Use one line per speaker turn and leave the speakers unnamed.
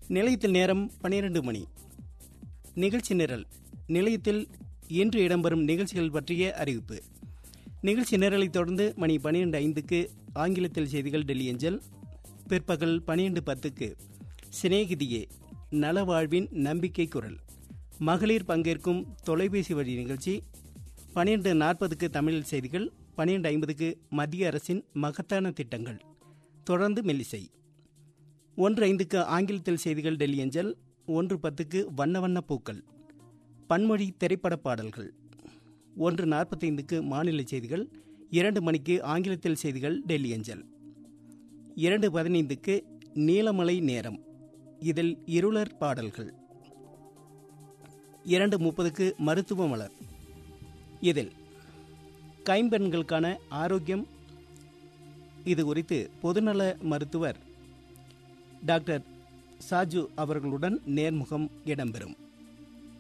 நிலையத்தில் நேரம் பனிரெண்டு மணி நிகழ்ச்சி நிரல் நிலையத்தில் இன்று இடம்பெறும் நிகழ்ச்சிகள் பற்றிய அறிவிப்பு நிகழ்ச்சி நிரலை தொடர்ந்து மணி பனிரெண்டு ஐந்துக்கு ஆங்கிலத்தில் செய்திகள் டெல்லி அஞ்சல் பிற்பகல் பனிரெண்டு பத்துக்கு சிநேகிதியே நலவாழ்வின் நம்பிக்கை குரல் மகளிர் பங்கேற்கும் தொலைபேசி வழி நிகழ்ச்சி பனிரெண்டு நாற்பதுக்கு தமிழில் செய்திகள் பனிரெண்டு ஐம்பதுக்கு மத்திய அரசின் மகத்தான திட்டங்கள் தொடர்ந்து மெல்லிசை ஒன்று ஐந்துக்கு ஆங்கிலத்தில் செய்திகள் டெல்லி அஞ்சல் ஒன்று பத்துக்கு வண்ண வண்ண பூக்கள் பன்மொழி திரைப்பட பாடல்கள் ஒன்று நாற்பத்தைந்துக்கு மாநில செய்திகள் இரண்டு மணிக்கு ஆங்கிலத்தில் செய்திகள் டெல்லி அஞ்சல் இரண்டு பதினைந்துக்கு நீலமலை நேரம் இதில் இருளர் பாடல்கள் இரண்டு முப்பதுக்கு மருத்துவ மலர் இதில் கைம்பெண்களுக்கான ஆரோக்கியம் இது குறித்து பொதுநல மருத்துவர் டாக்டர் சாஜு அவர்களுடன் நேர்முகம் இடம்பெறும்